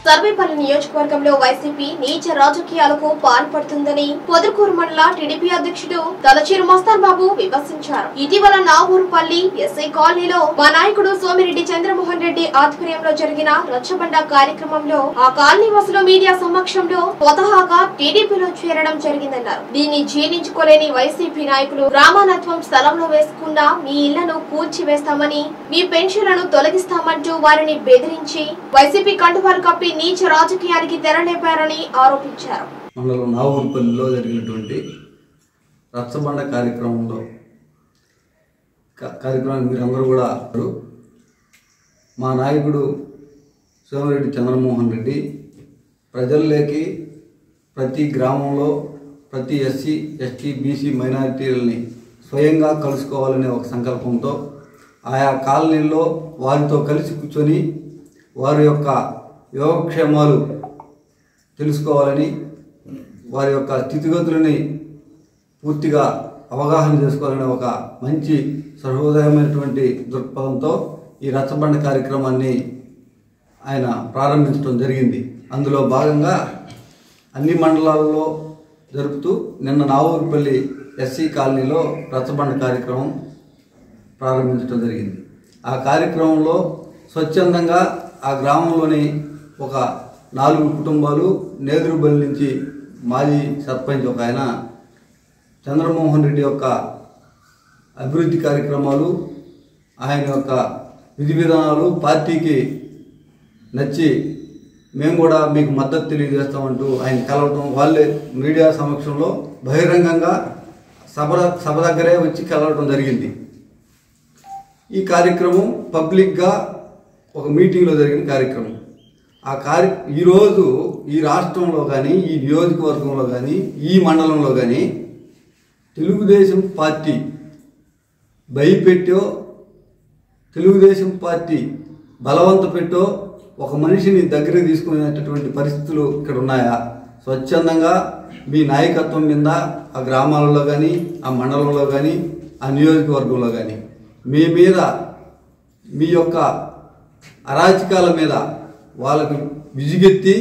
సర్వేపల్లి నియోజకవర్గంలో వైసీపీ నీచ రాజకీయాలకు పాల్పడుతుందని పొదర్కూరు మండల టీడీపీ అధ్యక్షుడు తలచీరు మస్తాన్ బాబు విమర్శించారు ఇటీవల నాగూరుపల్లి ఎస్ఐ కాలనీలో మా నాయకుడు సోమిరెడ్డి చంద్రమోహన్ రెడ్డి ఆధ్వర్యంలో జరిగిన రచ్చబండ కార్యక్రమంలో ఆ కాలనీ వాసులు మీడియా సమక్షంలో స్వతహాగా టీడీపీలో చేరడం జరిగిందన్నారు దీన్ని జీర్ణించుకోలేని వైసీపీ నాయకులు గ్రామానత్వం స్థలంలో వేసుకున్న మీ ఇళ్లను కూల్చివేస్తామని మీ పెన్షన్లను తొలగిస్తామంటూ వారిని బెదిరించి వైసీపీ కండువాలు కప్పి నీచ రాజకీయానికి తెరలేపారని ఆరోపించారు మండలం నాగూరుపల్లిలో జరిగినటువంటి రచ్చబండ కార్యక్రమంలో కా- కార్యక్రమానికి మీరందరూ కూడా ఉన్నారు. మా నాయకుడు సోమిరెడ్డి చంద్రమోహన్ రెడ్డి ప్రజల్లోకి ప్రతి గ్రామంలో ప్రతి ఎస్సీ ఎస్టీ బీసీ మైనారిటీలని స్వయంగా కలుసుకోవాలనే ఒక సంకల్పంతో ఆయా కాలనీల్లో వారితో కలిసి కూర్చొని వారి యొక్క యోగక్షేమాలు తెలుసుకోవాలని వారి యొక్క స్థితిగతులని పూర్తిగా అవగాహన చేసుకోవాలనే ఒక మంచి సహృదయమైనటువంటి దృక్పథంతో ఈ రచ్చబండ కార్యక్రమాన్ని ఆయన ప్రారంభించడం జరిగింది అందులో భాగంగా అన్ని మండలాల్లో జరుపుతూ నిన్న నావూరుపల్లి ఎస్సీ కాలనీలో రచ్చబండ కార్యక్రమం ప్రారంభించడం జరిగింది ఆ కార్యక్రమంలో స్వచ్ఛందంగా ఆ గ్రామంలోని ఒక నాలుగు కుటుంబాలు నేదురుబల్లి నుంచి మాజీ సర్పంచ్ ఒక ఆయన చంద్రమోహన్ రెడ్డి యొక్క అభివృద్ధి కార్యక్రమాలు ఆయన యొక్క విధి విధానాలు పార్టీకి నచ్చి మేము కూడా మీకు మద్దతు తెలియజేస్తామంటూ ఆయన కలవటం వాళ్ళే మీడియా సమక్షంలో బహిరంగంగా సభ సభ దగ్గరే వచ్చి కలవటం జరిగింది ఈ కార్యక్రమం పబ్లిక్గా ఒక మీటింగ్లో జరిగిన కార్యక్రమం ఆ కార్య ఈరోజు ఈ రాష్ట్రంలో కానీ ఈ నియోజకవర్గంలో కానీ ఈ మండలంలో కానీ తెలుగుదేశం పార్టీ భయపెట్టో తెలుగుదేశం పార్టీ బలవంత పెట్టో ఒక మనిషిని దగ్గర తీసుకునేటటువంటి పరిస్థితులు ఇక్కడ ఉన్నాయా స్వచ్ఛందంగా మీ నాయకత్వం మీద ఆ గ్రామాలలో కానీ ఆ మండలంలో కానీ ఆ నియోజకవర్గంలో కానీ మీ మీద మీ యొక్క అరాచకాల మీద వాళ్ళకు విజిగెత్తి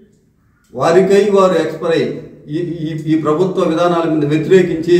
వారికై వారు ఎక్స్పైర్ అయ్యి ఈ ఈ- ఈ ప్రభుత్వ విధానాల మీద వ్యతిరేకించి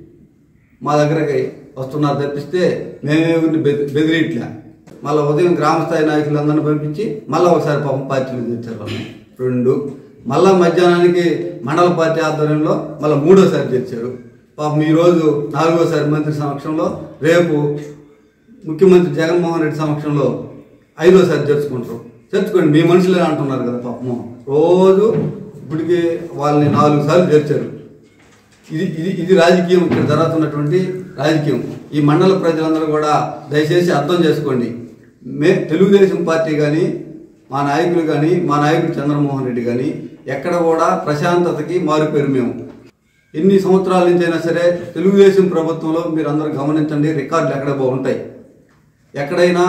మా దగ్గరకి వస్తున్నారు తప్పిస్తే మేమే ఊరిని బెది బెదిరియట్లే మళ్ళీ ఉదయం గ్రామ స్థాయి నాయకులందరినీ పంపించి మళ్ళీ ఒకసారి పాపం పార్టీలు తెచ్చారు వాళ్ళని రెండు మళ్ళా మధ్యాహ్నానికి మండల పార్టీ ఆధ్వర్యంలో మళ్ళీ మూడోసారి తెచ్చారు పాపం ఈరోజు నాలుగోసారి మంత్రి సమక్షంలో రేపు ముఖ్యమంత్రి జగన్మోహన్ రెడ్డి సమక్షంలో ఐదోసారి చేర్చుకుంటారు చేర్చుకోండి మీ మనుషులే అంటున్నారు కదా పాపము రోజు ఇప్పటికి వాళ్ళని నాలుగు సార్లు చేర్చారు ఇది ఇది ఇది రాజకీయం ఇక్కడ జరుగుతున్నటువంటి రాజకీయం ఈ మండల ప్రజలందరూ కూడా దయచేసి అర్థం చేసుకోండి మే తెలుగుదేశం పార్టీ కానీ మా నాయకులు కానీ మా నాయకుడు చంద్రమోహన్ రెడ్డి కానీ ఎక్కడ కూడా ప్రశాంతతకి మారిపోయారు మేము ఎన్ని సంవత్సరాల నుంచి అయినా సరే తెలుగుదేశం ప్రభుత్వంలో మీరు అందరూ గమనించండి రికార్డులు ఎక్కడ బాగుంటాయి ఎక్కడైనా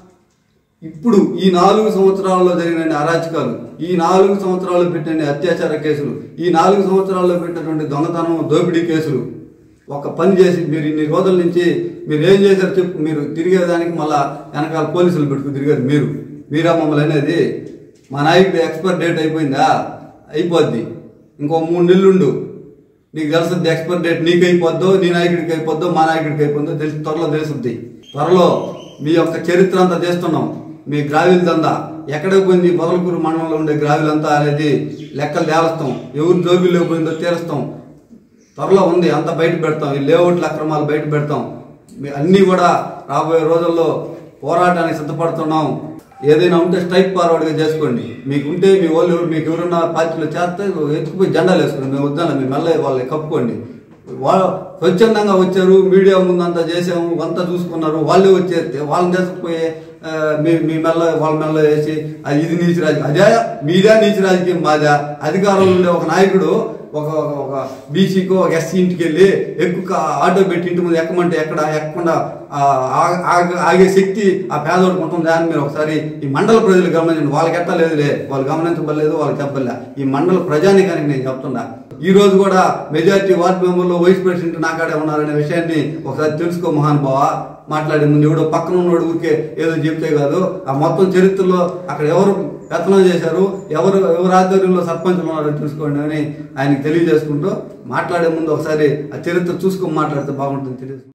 ఇప్పుడు ఈ నాలుగు సంవత్సరాల్లో జరిగిన అరాచకాలు ఈ నాలుగు సంవత్సరాల్లో పెట్టిన అత్యాచార కేసులు ఈ నాలుగు సంవత్సరాల్లో పెట్టినటువంటి దొంగతనం దోపిడీ కేసులు ఒక పని చేసి మీరు ఇన్ని రోజుల నుంచి మీరు ఏం చేశారు చెప్పు మీరు తిరిగేదానికి మళ్ళా వెనకాల పోలీసులు పెట్టుకు తిరిగారు మీరు మీరా మమ్మల్ని అనేది మా నాయకుడు ఎక్స్పైర్ డేట్ అయిపోయిందా అయిపోద్ది ఇంకో మూడు నెలలుండు నీకు తెలుస్తుంది ఎక్స్పైర్ డేట్ నీకు అయిపోద్దో నీ నాయకుడికి అయిపోద్దో మా నాయకుడికి అయిపోద్దో తెలిసి త్వరలో తెలుస్తుంది త్వరలో మీ యొక్క చరిత్ర అంతా చేస్తున్నాం మీ గ్రావిల్ దందా ఎక్కడ పోయింది మొదలకూరు మండలంలో ఉండే గ్రావిల్ అంతా అనేది లెక్కలు తేలుస్తాం ఎవరు జోబీలో పోయిందో తేలుస్తాం త్వరలో ఉంది అంత బయట పెడతాం ఈ లేఅవుట్ల అక్రమాలు బయట పెడతాం మీ అన్నీ కూడా రాబోయే రోజుల్లో పోరాటానికి సిద్ధపడుతున్నాం ఏదైనా ఉంటే స్ట్రైక్ ఫార్వర్డ్గా చేసుకోండి మీకు ఉంటే మీ వాళ్ళు ఎవరు- మీకు ఎవరున్న పార్టీలో చేస్తే ఎత్తుకుపోయి జెండాలు వేసుకోండి మేము వద్దాను మీ మెల్ల వాళ్ళని కప్పుకోండి వాళ్ళు స్వచ్ఛందంగా వచ్చారు మీడియా ముందు అంతా చేసాము అంతా చూసుకున్నారు వాళ్ళే వచ్చేస్తే వాళ్ళని తీసుకుపోయి ఆ, మీ మీ మెల్ల వాళ్ళ మెల్ల వేసి అది ఇది నీచి రాజకీయం అదే మీదే నీచి రాజకీయం మాదా అధికారంలో ఉండే ఒక నాయకుడు ఒక ఒక- ఒక బీసీకో ఒక ఎస్సీ ఇంటికి వెళ్ళి ఎక్కువ ఆటో పెట్టి ఇంటి ముందు ఎక్కమంటే ఎక్కడ ఎక్కకుండా ఆ, ఆ- ఆగ- ఆగే శక్తి ఆ పేదోడికి ఉంటుందా అని మీరు ఒకసారి ఈ మండల ప్రజలు గమనించండి వాళ్ళకి ఎట్టా లేదులే వాళ్ళు గమనించబడలేదు వాళ్ళకి చెప్పలే ఈ మండల ప్రజానికానికి నేను చెప్తున్నా ఈ రోజు కూడా మెజారిటీ వార్డు మెంబర్లు వైస్ ప్రెసిడెంట్ నాకాడే ఉన్నారనే విషయాన్ని ఒకసారి తెలుసుకో మహానుభావ మాట్లాడే ముందు ఎవడో పక్కన ఉన్నోడు ఊరికే ఏదో చెప్తే కాదు ఆ మొత్తం చరిత్రలో అక్కడ ఎవరు పెత్తనం చేశారు ఎవరు ఎవరు ఆధ్వర్యంలో సర్పంచులు ఉన్నారో తెలుసుకోండి అని ఆయనకి తెలియజేసుకుంటూ మాట్లాడే ముందు ఒకసారి ఆ చరిత్ర చూసుకొని మాట్లాడితే బాగుంటుంది తెలియదు